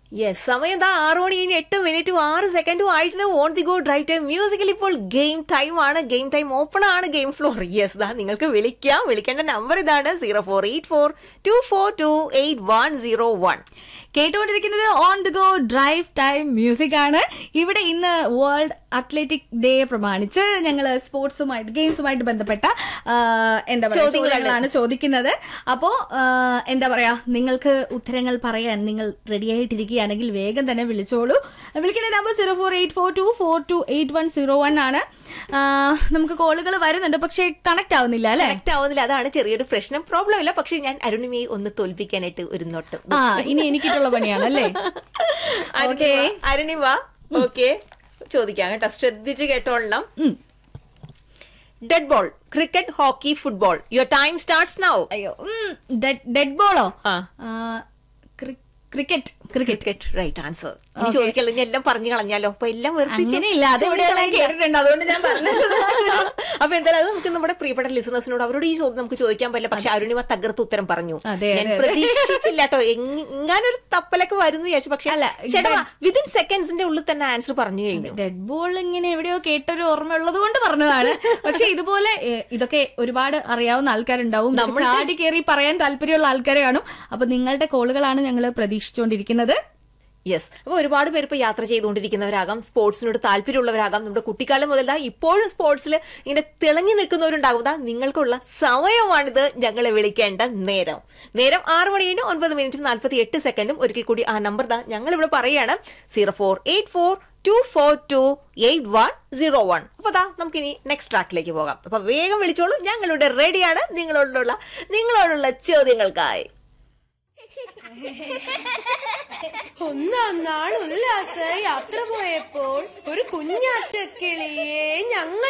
Yes സമയം എന്താ ആറ് മണി ഇനി എട്ട് മിനിറ്റും ആറ് സെക്കൻഡും ആയിട്ടുണ്ട് on the go drive time musical ഇപ്പോൾ ഗെയിം ടൈം ആണ് ഗെയിം ടൈം ഓപ്പൺ ആണ് ഗെയിം ഫ്ലോർ യെസ് ദാ നിങ്ങൾക്ക് വിളിക്കാം വിളിക്കേണ്ട നമ്പർ ഇതാണ് zero four eight four two four two eight one zero one കേട്ടുകൊണ്ടിരിക്കുന്നത് on the go drive time music ആണ് ഇവിടെ ഇന്ന് വേൾഡ് അത്ലറ്റിക് ഡേ പ്രമാണിച്ച് ഞങ്ങൾ സ്പോർട്സുമായിട്ട് ഗെയിംസുമായിട്ട് ബന്ധപ്പെട്ട ആ, എന്താ പറയുക ചോദ്യങ്ങളാണ്. ചോദ്യങ്ങളാണ് ചോദിക്കുന്നത് അപ്പോ ആ, എന്താ പറയാ നിങ്ങൾക്ക് ഉത്തരങ്ങൾ പറയാൻ നിങ്ങൾ റെഡി ആയിട്ടിരിക്കുകയാണെങ്കിൽ വേഗം തന്നെ വിളിച്ചോളൂ വിളിക്കുന്ന number zero four eight four two four two eight one zero one ആണ് ആ, നമുക്ക് കോളുകൾ വരുന്നുണ്ട് പക്ഷെ കണക്ട് ആവുന്നില്ല അല്ലെ കറക്റ്റ് ആവുന്നില്ല അതാണ് ചെറിയൊരു പ്രശ്നം പ്രോബ്ലം ഇല്ല പക്ഷെ ഞാൻ അരുണിമയെ ഒന്ന് തോൽപ്പിക്കാനായിട്ട് ഒരു നോട്ട് ആ ഇനി എനിക്കിട്ടുള്ള പണിയാണ് അല്ലേ ഓക്കെ അരുണിമ ഓക്കെ ചോദിക്കാം കേട്ടോ ശ്രദ്ധിച്ച് കേട്ടോളണം dead ball cricket hockey football your time starts now അയ്യോ ഡെഡ് ബോളോ ആ. Cricket cricket cricket right answer ചോദിക്കല്ലോ ഞാൻ എല്ലാം പറഞ്ഞു കളഞ്ഞാലോ അപ്പൊ എല്ലാം വെറുതെ അങ്ങനെയില്ല അത് ഇവിടെ ഞാൻ കേട്ടിട്ടുണ്ട് അതുകൊണ്ട് ഞാൻ പറഞ്ഞത് അപ്പൊ എന്തായാലും അത് നമുക്ക് നമ്മുടെ പ്രിയപ്പെട്ട ലിസണേഴ്സിനോട് അവരോട് ഈ ചോദ്യം നമുക്ക് ചോദിക്കാൻ പറ്റില്ല പക്ഷെ അരുണിമ തകർത്ത് ഉത്തരം പറഞ്ഞു അതെ, ഞാൻ അതെ, അതെ. പ്രതീക്ഷിച്ചില്ല കേട്ടോ എങ്ങാനൊരു തപ്പലൊക്കെ വരുന്നു വിചാരിച്ചു പക്ഷെ അല്ല, ചേട്ടാ വിതിൻ സെക്കൻഡ്സിന്റെ ഉള്ളിൽ തന്നെ ആൻസർ പറഞ്ഞു കഴിഞ്ഞു ഡെഡ് ബോൾ ഇങ്ങനെ എവിടെയോ കേട്ടൊരു ഓർമ്മയുള്ളത് കൊണ്ട് പറഞ്ഞതാണ് പക്ഷെ ഇതുപോലെ ഏ, ഇതൊക്കെ ഒരുപാട് അറിയാവുന്ന ആൾക്കാരുണ്ടാവും നമ്മൾ ചാടി കയറി പറയാൻ താല്പര്യമുള്ള ആൾക്കാരെ കാണും അപ്പൊ നിങ്ങളുടെ കോളുകളാണ് ഞങ്ങൾ പ്രതീക്ഷിച്ചുകൊണ്ടിരിക്കുന്നത് യെസ് അപ്പൊ ഒരുപാട് പേര് ഇപ്പൊ യാത്ര ചെയ്തുകൊണ്ടിരിക്കുന്നവരാകാം സ്പോർട്സിനോട് താല്പര്യമുള്ളവരാകാം നമ്മുടെ കുട്ടിക്കാലം മുതൽ ദാ ഇപ്പോഴും സ്പോർട്സിൽ ഇങ്ങനെ തിളങ്ങി നിൽക്കുന്നവരുണ്ടാകും ദാ നിങ്ങൾക്കുള്ള സമയമാണിത് ഞങ്ങളെ വിളിക്കേണ്ട നേരം നേരം ആറ് മണി കഴിഞ്ഞ് ഒൻപത് മിനിറ്റും നാൽപ്പത്തി എട്ട് സെക്കൻഡും ഒരിക്കൽ കൂടി ആ നമ്പർ ദാ ഞങ്ങൾ ഇവിടെ പറയാണ് zero four eight four two four two eight one zero one അപ്പൊ ദാ നമുക്കിനി നെക്സ്റ്റ് ട്രാക്കിലേക്ക് പോകാം അപ്പൊ വേഗം വിളിച്ചോളൂ ഞങ്ങളിവിടെ റെഡിയാണ് നിങ്ങളോടുള്ള നിങ്ങളോടുള്ള ചോദ്യങ്ങൾക്കായി ഒന്നാം നാൾ ഉല്ലാസ യാത്ര പോയപ്പോൾ ഒരു കുഞ്ഞാറ്റക്കിളിയെ ഞങ്ങൾ